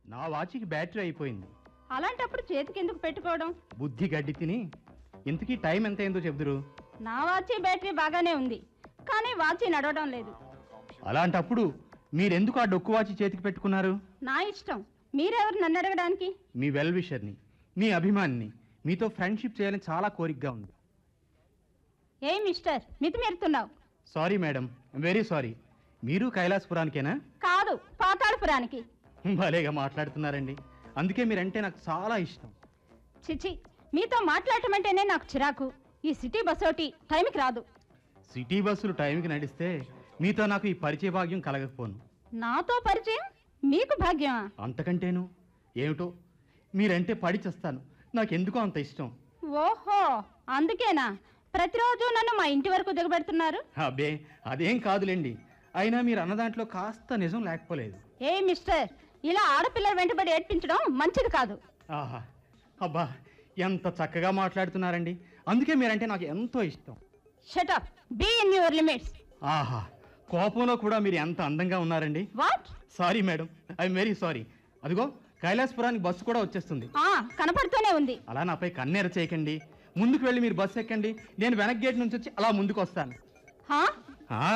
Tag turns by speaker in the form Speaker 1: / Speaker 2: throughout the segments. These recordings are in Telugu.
Speaker 1: నా వాచికి బ్యాటరీ అయిపోయింది
Speaker 2: అలాంటప్పుడు చేతికి ఎందుకు పెట్టుకోవడం
Speaker 1: బుద్ధి గడ్డి తిని ఇంతకీ టైం ఎంత అయిందో చెబుదురు
Speaker 2: నా వాచి బ్యాటరీ బాగానే ఉంది కానీ వాచి నడవడం లేదు
Speaker 1: అలాంటప్పుడు మీరెందుకు ఆ డొక్కు వాచి చేతికి పెట్టుకున్నారు
Speaker 2: నా ఇష్టం మీరెవరు నన్ను అడగడానికి
Speaker 1: మీ వెల్ విషర్ని మీ అభిమానిని మీతో ఫ్రెండ్షిప్ చేయాలని చాలా కోరికగా ఉంది
Speaker 2: ఏ మిస్టర్ మితిమీరుతున్నావు
Speaker 1: సారీ మేడం వెరీ సారీ మీరు కైలాసపురానికేనా
Speaker 2: కాదు పాతాళపురానికి
Speaker 1: భలేగా మాట్లాడుతున్నారండి అందుకే మీరంటే నాకు చాలా ఇష్టం
Speaker 2: చిచి మీతో మాట్లాడటం అంటేనే నాకు చిరాకు ఈ సిటీ బస్ ఒకటి టైంకి రాదు
Speaker 1: సిటీ బస్సులు టైంకి నడిస్తే మీతో నాకు ఈ పరిచయ భాగ్యం కలగకపోను
Speaker 2: నాతో పరిచయం మీకు భాగ్యమా
Speaker 1: అంతకంటేను ఏమిటో మీరంటే పడి చేస్తాను నాకెందుకో అంత ఇష్టం
Speaker 2: ఓహో అందుకేనా ప్రతిరోజు నన్ను మా ఇంటి వరకు దిగబెడుతున్నారు
Speaker 1: అబ్బే అదేం కాదులేండి అయినా మీరు అన్న దాంట్లో కాస్త నిజం లేకపోలేదు
Speaker 2: ఏ మిస్టర్ ఇలా ఆడపిల్లల వెంటబడి ఏడ్పించడం మంచిది కాదు
Speaker 1: ఆహా అబ్బా ఎంత చక్కగా మాట్లాడుతున్నారండి అందుకే మీరంటే నాకు ఎంతో ఇష్టం
Speaker 2: shut up be in your limits
Speaker 1: ఆహా కోపంలో కూడా మీరు ఎంత అందంగా ఉన్నారండి
Speaker 2: what
Speaker 1: sorry madam I'm very sorry అదిగో కైలాసపురానికి బస్సు కూడా వచ్చేస్తుంది
Speaker 2: ఆ కనపడుతూనే ఉంది
Speaker 1: అలా నాపై కన్నెర చేయకండి ముందుకు వెళ్ళి మీరు బస్సు ఎక్కండి నేను వెనక్ గేట్ నుంచి వచ్చి అలా ముందుకు వస్తాను
Speaker 2: హా
Speaker 1: ఆ.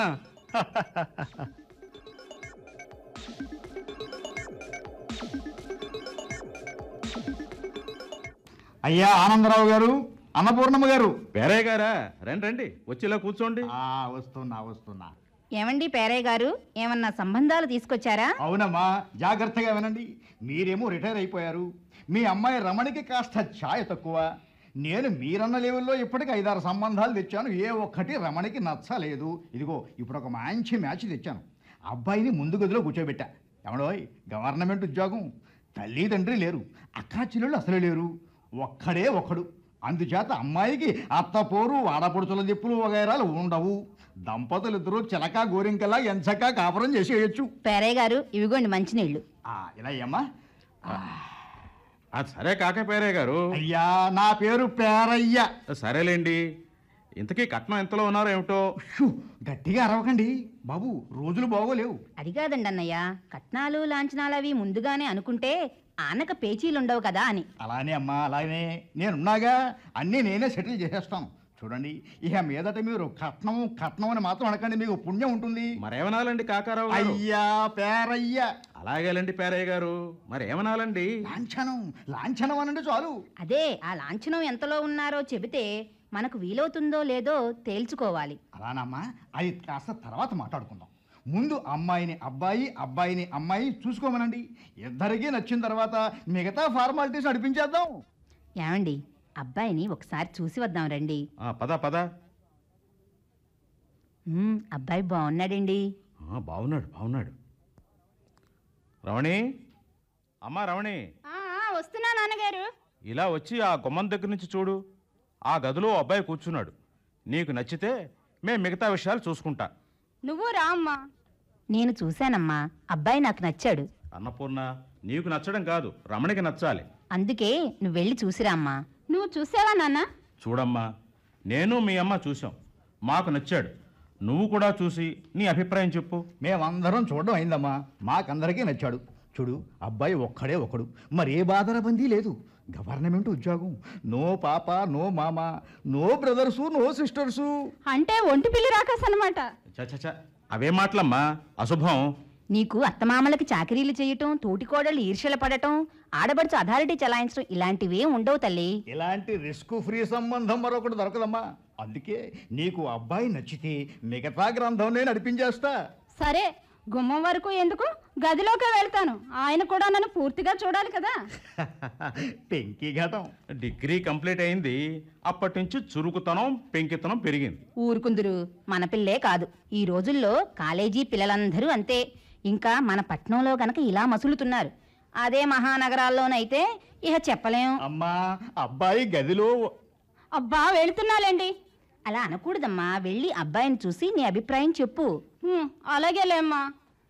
Speaker 3: అయ్యా ఆనందరావు గారు అన్నపూర్ణమ్మ గారు
Speaker 4: పేరే గారా రండి రండి వచ్చేలా కూర్చోండి
Speaker 3: ఆ వస్తున్నా వస్తున్నా
Speaker 2: ఏమండి పేరయ్య గారు ఏమన్నా సంబంధాలు తీసుకొచ్చారా
Speaker 3: అవునమ్మా జాగ్రత్తగా వినండి మీరేమో రిటైర్ అయిపోయారు మీ అమ్మాయి రమణికి కాస్త ఛాయ తక్కువ నేను మీరన్న లెవెల్లో ఇప్పటికి ఐదారు సంబంధాలు తెచ్చాను ఏ ఒక్కటి రమణికి నచ్చలేదు ఇదిగో ఇప్పుడు ఒక మంచి మ్యాచ్ తెచ్చాను అబ్బాయిని ముందు గదిలో కూర్చోబెట్టా ఏమడోయ్ గవర్నమెంట్ ఉద్యోగం తల్లి తండ్రి లేరు అక్కా చెల్లెళ్ళు అసలు లేరు ఒక్కడే ఒక్కడు అందుచేత అమ్మాయికి అత్తపోరు ఆడపడుచుల దిప్పులు వగైరాలు ఉండవు దంపతులు ఇద్దరు చిలక గోరింకలా ఎంచక్క కాపురం చేసేయచ్చు
Speaker 2: పేరయ్య గారు ఇవిగోండి మంచినీళ్ళు
Speaker 3: ఆ, ఇలా అయ్యమ్మా
Speaker 4: అది సరే కాక పేరే గారు
Speaker 3: అయ్యా నా పేరు పేరయ్య
Speaker 4: సరేలేండి ఇంతకీ కట్నం ఎంతలో ఉన్నారో ఏమిటో
Speaker 3: షూ, గట్టిగా అరవకండి బాబు రోజులు బాగోలేవు
Speaker 2: అది కాదండి అన్నయ్య కట్నాలు లాంఛనాలు అవి ముందుగానే అనుకుంటే ఆనక పేచీలుండవు కదా అని
Speaker 3: అలానే అమ్మా అలానే నేనున్నాగా అన్నీ నేనే సెటిల్ చేసేస్తాను చూడండి ఇక మీదట మీరు కట్నం కట్నం అని మాత్రం అనకండి మీకు పుణ్యం ఉంటుంది
Speaker 4: మరేమనాలండి కాకారావు గారు
Speaker 3: అయ్యా పేరయ్య
Speaker 4: అలాగేలండి పేరయ్య గారు మరేమనాలండి
Speaker 3: లాంఛనం లాంఛనం అనండి చాలు
Speaker 2: అదే ఆ లాంఛనం ఎంతలో ఉన్నారో చెబితే మనకు వీలవుతుందో లేదో తేల్చుకోవాలి
Speaker 3: అలానమ్మా అది కాస్త తర్వాత మాట్లాడుకుందాం ముందు అమ్మాయిని అబ్బాయి అబ్బాయిని అమ్మాయి చూసుకోమనండి ఇద్దరికీ నచ్చిన తర్వాత మిగతా ఫార్మాలిటీస్ నడిపించేద్దాం
Speaker 2: ఏమండి అబ్బాయిని ఒకసారి చూసి వద్దాం రండి
Speaker 4: ఆ, పద పద
Speaker 2: మ్మ్, అబ్బాయి బాగున్నాడండి
Speaker 4: ఆ, బాగున్నాడు బాగున్నాడు రమణి అమ్మా రమణి
Speaker 2: వస్తున్నా నాన్నగారు
Speaker 4: ఇలా వచ్చి ఆ గుమ్మం దగ్గర నుంచి చూడు ఆ గదిలో ఓ అబ్బాయి కూర్చున్నాడు నీకు నచ్చితే మేము మిగతా విషయాలు చూసుకుంటా
Speaker 2: నువ్వు రా అమ్మా నేను చూశానమ్మా అబ్బాయి నాకు నచ్చాడు
Speaker 4: అన్నపూర్ణ నీకు నచ్చడం కాదు రమణికి నచ్చాలి
Speaker 2: అందుకే నువ్వు వెళ్ళి చూసిరా అమ్మా నువ్వు చూసావా నాన్న
Speaker 4: చూడమ్మా నేను మీ అమ్మ చూసాం మాకు నచ్చాడు నువ్వు కూడా చూసి నీ అభిప్రాయం చెప్పు
Speaker 3: మేమందరం చూడడం అయిందమ్మా మాకందరికీ నచ్చాడు చూడు అబ్బాయి ఒక్కడే ఒకడు మరే బాధరబందీ లేదు గవర్నమెంట్ ఉద్యోగం నో పాప నో మామ నో బ్రదర్సు నో సిస్టర్సు
Speaker 2: అంటే ఒంటి పిల్లి రాకాస్ అనమాట
Speaker 4: చచ్చ అవే మాటలమ్మా అశుభం
Speaker 2: నీకు అత్తమామలకి చాకరీలు చేయటం తోటికోడళ్ళు ఈర్ష్యలు పడటం ఆడబడుచు అథారిటీ చలాయించడం ఇలాంటివే ఉండవు తల్లి
Speaker 3: ఇలాంటి రిస్క్ ఫ్రీ సంబంధం మరొకటి దొరకదమ్మా అందుకే నీకు అబ్బాయి నచ్చితే మిగతా గ్రంథం నేను నడిపించేస్తా
Speaker 2: సరే గుమ్మం వరకు ఎందుకు గదిలోకే వెళ్తాను ఆయన కూడా నన్ను పూర్తిగా చూడాలి కదా
Speaker 3: పెంకి ఘటం
Speaker 4: డిగ్రీ కంప్లీట్ అయింది అప్పటి నుంచి చురుకుతనం పెంకితనం పెరిగింది
Speaker 2: ఊరుకుందురు మన పిల్లే కాదు ఈ రోజుల్లో కాలేజీ పిల్లలందరూ అంతే ఇంకా మన పట్నంలో గనక ఇలా మసులుతున్నారు అదే మహానగరాల్లోనైతే ఇహ చెప్పలేం
Speaker 3: అమ్మా అబ్బాయి గదిలో
Speaker 2: అబ్బా వెళుతున్నాలేండి అలా అనకూడదమ్మా వెళ్ళి అబ్బాయిని చూసి నీ అభిప్రాయం చెప్పు అలాగేలేమ్మా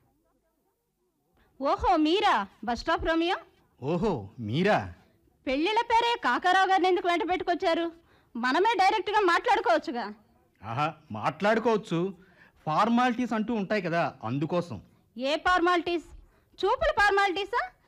Speaker 2: ఓహో మీరా బస్ స్టాప్ రోమియో
Speaker 1: ఓహో మీరా
Speaker 2: పెళ్ళిళ్ళ పేరే కాకారావు గారిని ఎందుకు వెంట పెట్టుకొచ్చారు మనమే డైరెక్ట్గా మాట్లాడుకోవచ్చుగా
Speaker 1: ఆహా మాట్లాడుకోవచ్చు ఫార్మాలిటీస్ అంటూ ఉంటాయి కదా అందుకోసం
Speaker 2: ఏ ఫార్మాలిటీస్ చూపుల ఫార్మాలిటీసా